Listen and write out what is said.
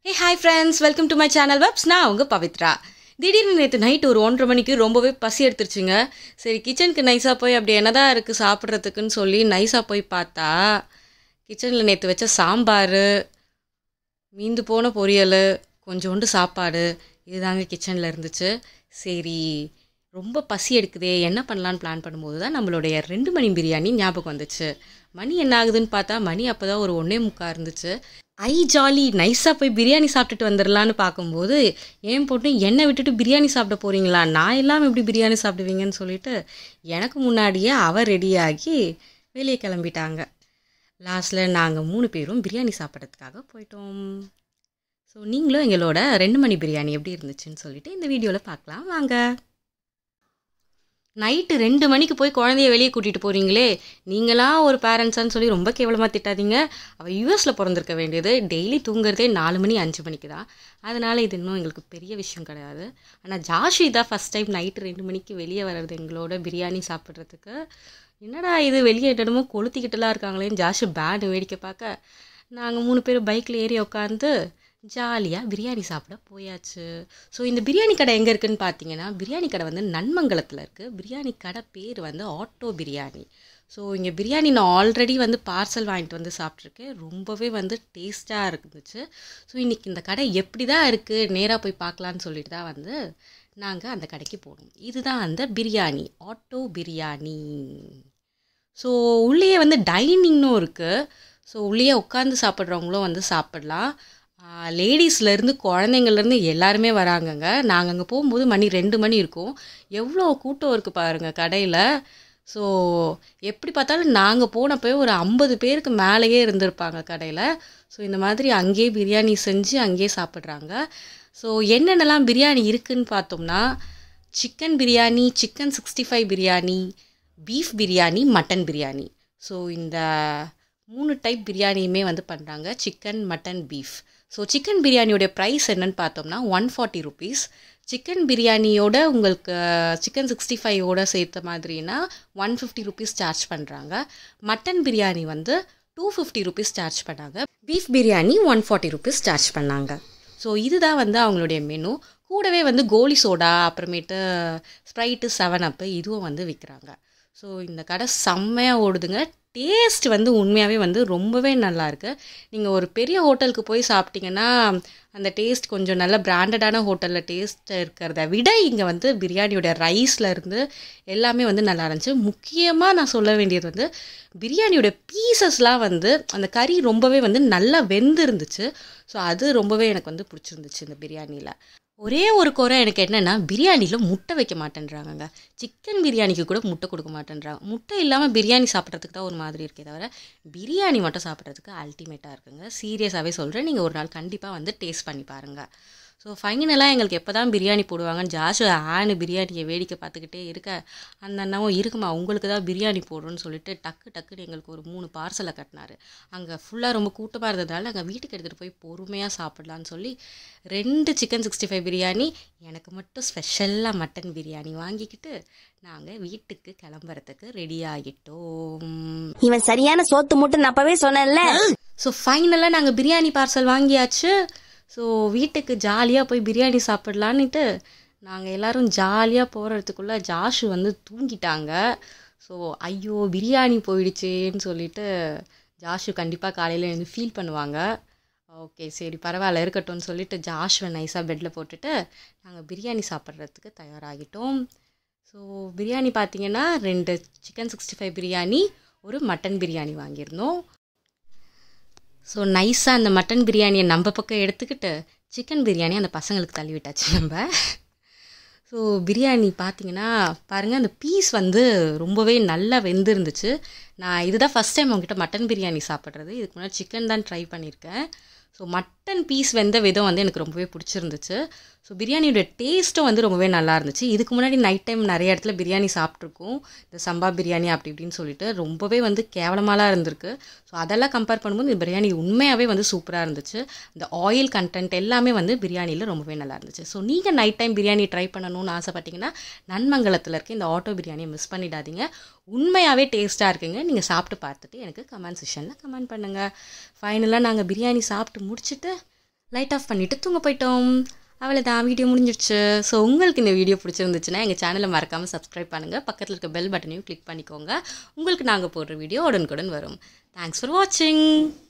hey hi friends welcome to my channel webs நான் உங்கள் பவித்ரா திடீர்னு நேற்று நைட் ஒரு ஒன்றரை மணிக்கு ரொம்பவே பசி எடுத்துருச்சுங்க சரி கிச்சனுக்கு நைஸாக போய் அப்படி என்னதான் இருக்குது சாப்பிட்றதுக்குன்னு சொல்லி நைஸாக போய் பார்த்தா கிச்சனில் நேற்று வச்ச சாம்பார் மீந்து போன பொரியல் கொஞ்சோண்டு சாப்பாடு இதுதாங்க கிச்சனில் இருந்துச்சு சரி ரொம்ப பசி எடுக்குதே என்ன பண்ணலான்னு பிளான் பண்ணும்போது தான் நம்மளுடைய ரெண்டு மணி பிரியாணி ஞாபகம் வந்துச்சு மணி என்ன ஆகுதுன்னு பார்த்தா மணி அப்போ தான் ஒரு ஒன்றே முக்கா இருந்துச்சு ஐ ஜாலி நைஸாக போய் பிரியாணி சாப்பிட்டுட்டு வந்துடலான்னு பார்க்கும்போது ஏன் போட்டு என்னை விட்டுட்டு பிரியாணி சாப்பிட போகிறீங்களா நான் இல்லாமல் எப்படி பிரியாணி சாப்பிடுவீங்கன்னு சொல்லிட்டு எனக்கு முன்னாடியே அவ ரெடியாகி வெளியே கிளம்பிட்டாங்க லாஸ்ட்டில் நாங்கள் மூணு பேரும் பிரியாணி சாப்பிட்றதுக்காக போயிட்டோம் ஸோ நீங்களும் எங்களோட ரெண்டு மணி பிரியாணி எப்படி இருந்துச்சுன்னு சொல்லிட்டு இந்த வீடியோவில் பார்க்கலாம் வாங்க நைட்டு ரெண்டு மணிக்கு போய் குழந்தைய வெளியே கூட்டிகிட்டு போகிறீங்களே நீங்களாம் ஒரு பேரண்ட்ஸான்னு சொல்லி ரொம்ப கேவலமாக திட்டாதீங்க அவள் யூஎஸில் பிறந்திருக்க வேண்டியது டெய்லி தூங்குறதே நாலு மணி அஞ்சு மணிக்கு தான் அதனால் இது இன்னும் எங்களுக்கு பெரிய விஷயம் கிடையாது ஆனால் ஜாஷி தான் ஃபஸ்ட் டைம் நைட்டு ரெண்டு மணிக்கு வெளியே வர்றது எங்களோட பிரியாணி சாப்பிட்றதுக்கு என்னடா இது வெளியே என்னமோ கொளுத்திக்கிட்டுலாம் இருக்காங்களேன்னு ஜாஷு பேடு வேடிக்கை பார்க்க நாங்கள் மூணு பேர் பைக்கில் ஏறி உட்காந்து ஜாலியாக பிரியாணி சாப்பிட போயாச்சு ஸோ இந்த பிரியாணி கடை எங்கே இருக்குதுன்னு பார்த்தீங்கன்னா பிரியாணி கடை வந்து நன்மங்கலத்தில் இருக்குது பிரியாணி கடை பேர் வந்து ஆட்டோ பிரியாணி ஸோ இங்கே பிரியாணி நான் ஆல்ரெடி வந்து பார்சல் வாங்கிட்டு வந்து சாப்பிட்ருக்கேன் ரொம்பவே வந்து டேஸ்ட்டாக இருந்துச்சு ஸோ இன்றைக்கி இந்த கடை எப்படி தான் இருக்குது நேராக போய் பார்க்கலான்னு சொல்லிட்டு தான் வந்து நாங்கள் அந்த கடைக்கு போனோம் இதுதான் அந்த பிரியாணி ஆட்டோ பிரியாணி ஸோ உள்ளேயே வந்து டைனிங்னும் இருக்குது ஸோ உள்ளேயே உட்காந்து சாப்பிட்றவங்களும் வந்து சாப்பிட்லாம் லேடிஸ்லேருந்து குழந்தைங்கள்லேருந்து எல்லாருமே வராங்கங்க நாங்கள் அங்கே போகும்போது மணி ரெண்டு மணி இருக்கும் எவ்வளோ கூட்டம் இருக்குது பாருங்கள் கடையில் ஸோ எப்படி பார்த்தாலும் நாங்கள் போனப்போ ஒரு ஐம்பது பேருக்கு மேலேயே இருந்திருப்பாங்க கடையில் ஸோ இந்த மாதிரி அங்கேயே பிரியாணி செஞ்சு அங்கேயே சாப்பிட்றாங்க ஸோ என்னென்னலாம் பிரியாணி இருக்குதுன்னு பார்த்தோம்னா chicken biryani chicken sixty five biryani beef biryani mutton biryani so இந்த மூணு டைப் பிரியாணியுமே வந்து பண்ணுறாங்க chicken mutton beef so chicken பிரியாணியோடைய ப்ரைஸ் என்னன்னு பார்த்தோம்னா ஒன் ஃபார்ட்டி ருபீஸ் சிக்கன் பிரியாணியோட உங்களுக்கு சிக்கன் சிக்ஸ்டி ஃபைவோட சேர்த்த மாதிரினா ஒன் ஃபிஃப்டி ருபீஸ் சார்ஜ் பண்ணுறாங்க மட்டன் பிரியாணி வந்து டூ ஃபிஃப்டி ருபீஸ் சார்ஜ் பண்ணாங்க beef biryani one forty rupees charge பண்ணாங்க ஸோ இதுதான் வந்து அவங்களுடைய மெனு கூடவே வந்து கோலி சோடா அப்புறமேட்டு ஸ்ப்ரைட்டு செவன் அப்பு இதுவும் வந்து விற்கிறாங்க ஸோ இந்த கடை செம்மையாக ஓடுதுங்க டேஸ்ட் வந்து உண்மையாகவே வந்து ரொம்பவே நல்லாயிருக்கு நீங்கள் ஒரு பெரிய ஹோட்டலுக்கு போய் சாப்பிட்டீங்கன்னா அந்த டேஸ்ட் கொஞ்சம் நல்ல பிராண்டடான ஹோட்டலில் டேஸ்ட் இருக்கிறத விட இங்கே வந்து பிரியாணியோட ரைஸில் இருந்து எல்லாமே வந்து நல்லா இருந்துச்சு முக்கியமாக நான் சொல்ல வேண்டியது வந்து பிரியாணியோட பீசஸ்லாம் வந்து அந்த கறி ரொம்பவே வந்து நல்லா வெந்து இருந்துச்சு ஸோ அது ரொம்பவே எனக்கு வந்து பிடிச்சிருந்துச்சு இந்த பிரியாணியில் ஒரே ஒரு குறை எனக்கு என்னென்னா பிரியாணியில் முட்டை வைக்க மாட்டேன்றாங்கங்க சிக்கன் பிரியாணிக்கு கூட முட்டை கொடுக்க மாட்டேன்றாங்க முட்டை இல்லாமல் பிரியாணி சாப்பிட்றதுக்கு தான் ஒரு மாதிரி இருக்கே தவிர பிரியாணி மட்டும் சாப்பிட்றதுக்கு அல்டிமேட்டாக இருக்குங்க சீரியஸாகவே சொல்கிறேன் நீங்கள் ஒரு நாள் கண்டிப்பாக வந்து டேஸ்ட் பண்ணி பாருங்கள் ஸோ ஃபைனலாக எங்களுக்கு எப்போ தான் பிரியாணி போடுவாங்கன்னு ஜாஷு ஆனு பிரியாணியை வேடிக்கை பார்த்துக்கிட்டே இருக்க அந்த அண்ணாவும் இருக்குமா உங்களுக்கு தான் பிரியாணி போடுறோன்னு சொல்லிட்டு டக்கு டக்குன்னு எங்களுக்கு ஒரு மூணு பார்சலை கட்டினார் அங்கே ஃபுல்லாக ரொம்ப கூட்டமாக இருந்ததால் நாங்கள் வீட்டுக்கு எடுத்துகிட்டு போய் பொறுமையாக சாப்பிட்லான்னு சொல்லி ரெண்டு சிக்கன் சிக்ஸ்டி ஃபைவ் பிரியாணி எனக்கு மட்டும் ஸ்பெஷலாக மட்டன் பிரியாணி வாங்கிக்கிட்டு நாங்கள் வீட்டுக்கு கிளம்புறதுக்கு ரெடி ஆகிட்டோம் இவன் சரியான சோத்து மூட்டை நான் அப்பவே சொன்னேன்ல ஸோ ஃபைனலாக நாங்கள் பிரியாணி பார்சல் வாங்கியாச்சு ஸோ வீட்டுக்கு ஜாலியாக போய் பிரியாணி சாப்பிட்லான்னுட்டு நாங்கள் எல்லோரும் ஜாலியாக போகிறதுக்குள்ளே ஜாஷு வந்து தூங்கிட்டாங்க ஸோ ஐயோ பிரியாணி போயிடுச்சேன்னு சொல்லிட்டு ஜாஷு கண்டிப்பாக காலையில் எழுந்து ஃபீல் பண்ணுவாங்க ஓகே சரி பரவாயில்ல இருக்கட்டும்னு சொல்லிட்டு ஜாஷுவை நைஸாக பெட்டில் போட்டுட்டு நாங்கள் பிரியாணி சாப்பிட்றதுக்கு தயாராகிட்டோம் ஸோ பிரியாணி பார்த்தீங்கன்னா ரெண்டு சிக்கன் சிக்ஸ்டி ஃபைவ் பிரியாணி ஒரு மட்டன் பிரியாணி வாங்கியிருந்தோம் ஸோ நைஸாக அந்த மட்டன் பிரியாணியை நம்ம பக்கம் எடுத்துக்கிட்டு சிக்கன் பிரியாணி அந்த பசங்களுக்கு தள்ளி விட்டாச்சு நம்ம ஸோ பிரியாணி பார்த்தீங்கன்னா பாருங்கள் அந்த பீஸ் வந்து ரொம்பவே நல்லா வெந்திருந்துச்சு நான் இதுதான் ஃபஸ்ட் டைம் அவங்ககிட்ட மட்டன் பிரியாணி சாப்பிட்றது இதுக்கு முன்னாடி சிக்கன் தான் ட்ரை பண்ணியிருக்கேன் ஸோ மட்டன் பீஸ் வெந்த விதம் வந்து எனக்கு ரொம்பவே பிடிச்சிருந்துச்சு ஸோ பிரியாணியோட டேஸ்ட்டும் வந்து ரொம்பவே நல்லா இருந்துச்சு இதுக்கு முன்னாடி நைட் டைம் நிறைய இடத்துல பிரியாணி சாப்பிட்ருக்கோம் இந்த சம்பா பிரியாணி அப்படி இப்படின்னு சொல்லிட்டு ரொம்பவே வந்து கேவலமாலாம் இருந்திருக்கு ஸோ அதெல்லாம் கம்பேர் பண்ணும்போது இந்த பிரியாணி உண்மையாகவே வந்து சூப்பராக இருந்துச்சு இந்த ஆயில் கண்டென்ட் எல்லாமே வந்து பிரியாணியில் ரொம்பவே நல்லா இருந்துச்சு ஸோ நீங்கள் நைட் டைம் பிரியாணி ட்ரை பண்ணணும்னு ஆசைப்பட்டீங்கன்னா நன்மங்கலத்தில் இருக்க இந்த ஆட்டோ பிரியாணியை மிஸ் பண்ணிடாதீங்க உண்மையாகவே டேஸ்ட்டாக இருக்குங்க நீங்கள் சாப்பிட்டு பார்த்துட்டு எனக்கு கமெண்ட் செஷனில் கமெண்ட் பண்ணுங்கள் ஃபைனலாக நாங்கள் பிரியாணி சாப்பிட்டு முடிச்சுட்டு லைட் ஆஃப் பண்ணிவிட்டு தூங்க போயிட்டோம் அவ்வளோதான் வீடியோ முடிஞ்சிடுச்சு ஸோ உங்களுக்கு இந்த வீடியோ பிடிச்சிருந்துச்சுன்னா எங்கள் சேனலை மறக்காமல் சப்ஸ்கிரைப் பண்ணுங்கள் பக்கத்தில் இருக்க பெல் பட்டனையும் கிளிக் பண்ணிக்கோங்க உங்களுக்கு நாங்கள் போடுற வீடியோ உடனுக்குடன் வரும் தேங்க்ஸ் ஃபார் வாட்சிங்